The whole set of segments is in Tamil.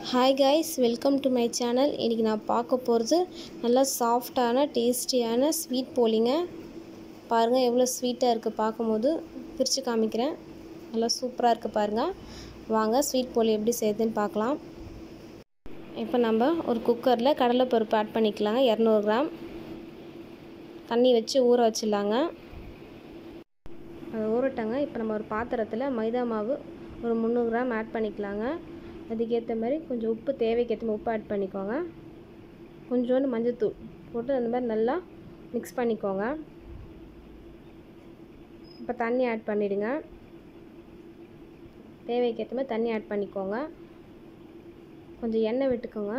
hi guys welcome to my channel இன்றைக்கி நான் பார்க்க போகிறது நல்லா சாஃப்டான டேஸ்டியான ஸ்வீட் போலிங்க பாருங்கள் எவ்வளோ ஸ்வீட்டாக இருக்குது பார்க்கும்போது பிரித்து காமிக்கிறேன் நல்லா சூப்பராக இருக்குது பாருங்கள் வாங்க ஸ்வீட் போலி எப்படி செய்யுதுன்னு பார்க்கலாம் இப்போ நம்ம ஒரு குக்கரில் கடலைப்பருப்பு ஆட் பண்ணிக்கலாங்க இரநூறு கிராம் தண்ணி வச்சு ஊற வச்சிடலாங்க அது ஊறட்டாங்க இப்போ நம்ம ஒரு பாத்திரத்தில் மைதா மாவு ஒரு முந்நூறு கிராம் ஆட் பண்ணிக்கலாங்க அதுக்கேற்ற மாதிரி கொஞ்சம் உப்பு தேவைக்கேற்ற மாதிரி உப்பு ஆட் பண்ணிக்கோங்க கொஞ்சோண்டு மஞ்சத்தூள் போட்டு அந்த மாதிரி நல்லா மிக்ஸ் பண்ணிக்கோங்க இப்போ தண்ணி ஆட் பண்ணிவிடுங்க தேவைக்கேற்ற மாதிரி தண்ணி ஆட் பண்ணிக்கோங்க கொஞ்சம் எண்ணெய் விட்டுக்கோங்க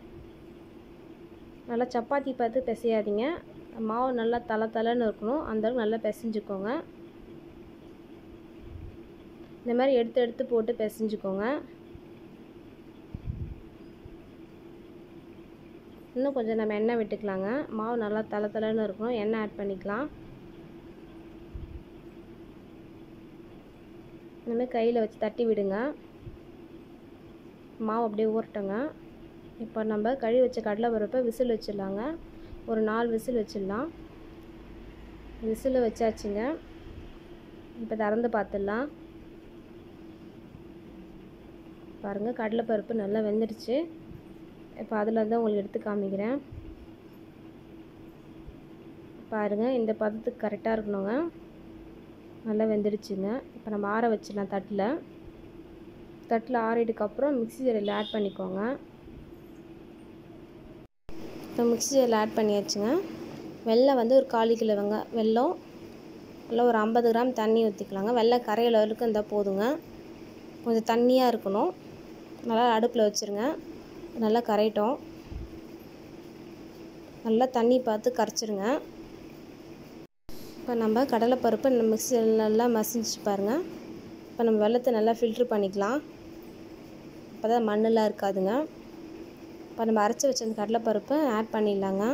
நல்லா சப்பாத்தி பார்த்து பிசையாதீங்க மாவு நல்லா தலை தலைன்னு இருக்கணும் அந்தளவுக்கு நல்லா பிசைஞ்சுக்கோங்க இந்த மாதிரி எடுத்து எடுத்து போட்டு பிசைஞ்சுக்கோங்க இன்னும் கொஞ்சம் நம்ம எண்ணெய் விட்டுக்கலாங்க மாவு நல்லா தலை தலைன்னு இருக்கணும் எண்ணெய் ஆட் பண்ணிக்கலாம் இந்தமாதிரி கையில் வச்சு தட்டி விடுங்க மாவு அப்படியே ஊறட்டுங்க இப்போ நம்ம கழுவி வச்ச கடலை பருப்பை விசில் வச்சிடலாங்க ஒரு நாலு விசில் வச்சிடலாம் விசில் வச்சாச்சுங்க இப்போ திறந்து பார்த்துடலாம் பாருங்கள் கடலைப்பருப்பு நல்லா வெந்துடுச்சு இப்போ அதில் தான் உங்களுக்கு எடுத்து காமிக்கிறேன் பாருங்கள் இந்த பதத்துக்கு கரெக்டாக இருக்கணுங்க நல்லா வெந்துடுச்சுங்க இப்போ நம்ம ஆற வச்சிடலாம் தட்டில் தட்டில் ஆறிடுக்கப்புறம் மிக்ஸி ஜாரில் ஆட் பண்ணிக்கோங்க இப்போ மிக்ஸி ஜாரில் ஆட் பண்ணியாச்சுங்க வெள்ளம் வந்து ஒரு கால் கிலோ வெங்க வெல்லம் நல்லா ஒரு ஐம்பது கிராம் தண்ணி ஊற்றிக்கலாங்க வெள்ளம் கரையிற அளவுக்கு இருந்தால் போதுங்க கொஞ்சம் தண்ணியாக இருக்கணும் நல்லா அடுப்பில் வச்சுருங்க நல்லா கரையட்டும் நல்லா தண்ணி பார்த்து கரைச்சிருங்க இப்போ நம்ம கடலைப்பருப்பு நம்ம மிக்சியில் நல்லா மசிஞ்சு பாருங்கள் இப்போ நம்ம வெள்ளத்தை நல்லா ஃபில்ட்ரு பண்ணிக்கலாம் அப்போ தான் மண்ணெலாம் இருக்காதுங்க இப்போ நம்ம அரைச்சி வச்ச அந்த கடலைப்பருப்பை ஆட் பண்ணிடலாங்க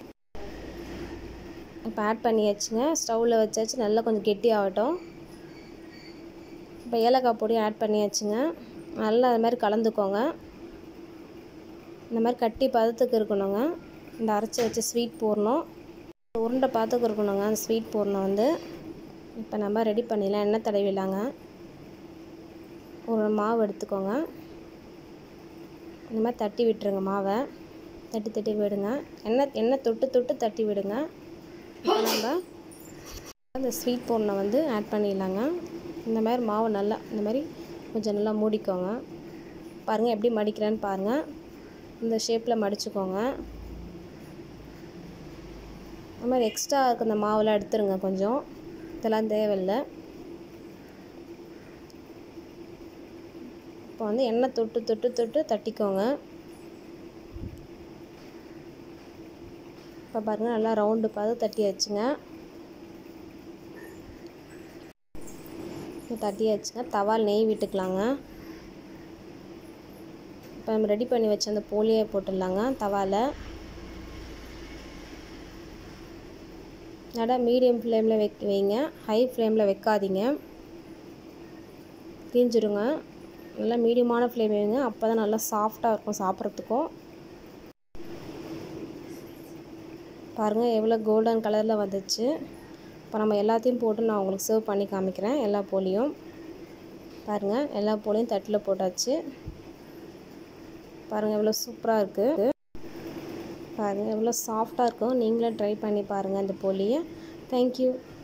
இப்போ ஆட் பண்ணியாச்சுங்க ஸ்டவ்வில் வச்சாச்சு நல்லா கொஞ்சம் கெட்டி ஆகட்டும் இப்போ ஏலக்காய் பொடியும் ஆட் பண்ணியாச்சுங்க நல்லா அது மாதிரி கலந்துக்கோங்க இந்த மாதிரி கட்டி பதத்துக்கு இருக்கணுங்க இந்த அரைச்சி வச்ச ஸ்வீட் போடணும் உருண்டை பதத்துக்கு இருக்கணுங்க அந்த ஸ்வீட் போடணும் வந்து இப்போ நம்ம ரெடி பண்ணிடலாம் எண்ணெய் தடவிடலாங்க ஒரு மாவு எடுத்துக்கோங்க இந்த மாதிரி தட்டி விட்டுருங்க மாவை தட்டி தட்டி விடுங்க எண்ணெய் எண்ணெய் தொட்டு தொட்டு தட்டி விடுங்க இப்போ நம்ம அந்த ஸ்வீட் பொருளை வந்து ஆட் பண்ணிடலாங்க இந்த மாதிரி மாவு நல்லா இந்த மாதிரி கொஞ்சம் நல்லா மூடிக்கோங்க பாருங்கள் எப்படி மடிக்கிறேன்னு பாருங்கள் இந்த ஷேப்பில் மடிச்சுக்கோங்க அது மாதிரி எக்ஸ்ட்ரா இருக்க இந்த மாவுலாம் எடுத்துருங்க கொஞ்சம் இதெல்லாம் தேவையில்லை இப்போ வந்து எண்ணெய் தொட்டு தொட்டு தொட்டு தட்டிக்கோங்க இப்போ பாருங்கள் நல்லா ரவுண்டு பார்த்து தட்டியாச்சுங்க தட்டியாச்சுங்க தவால் நெய் விட்டுக்கலாங்க இப்போ நம்ம ரெடி பண்ணி வச்ச அந்த போலியை போட்டுடலாங்க தவாவில் நல்லா மீடியம் ஃப்ளேமில் வைக்க வைங்க ஹை ஃப்ளேமில் வைக்காதீங்க தீஞ்சிருங்க நல்லா மீடியமான ஃப்ளேம் வைங்க அப்போ தான் நல்லா சாஃப்டாக இருக்கும் சாப்பிட்றதுக்கும் பாருங்கள் எவ்வளோ கோல்டன் கலரில் வந்துச்சு இப்போ நம்ம எல்லாத்தையும் போட்டு நான் உங்களுக்கு சர்வ் பண்ணி காமிக்கிறேன் எல்லா போலியும் பாருங்கள் எல்லா போலியும் தட்டில் போட்டாச்சு பாருங்கள் எவ்வளோ சூப்பராக இருக்குது பாருங்கள் எவ்வளோ சாஃப்டாக இருக்கும் நீங்களும் ட்ரை பண்ணி பாருங்கள் அந்த போலியை தேங்க்யூ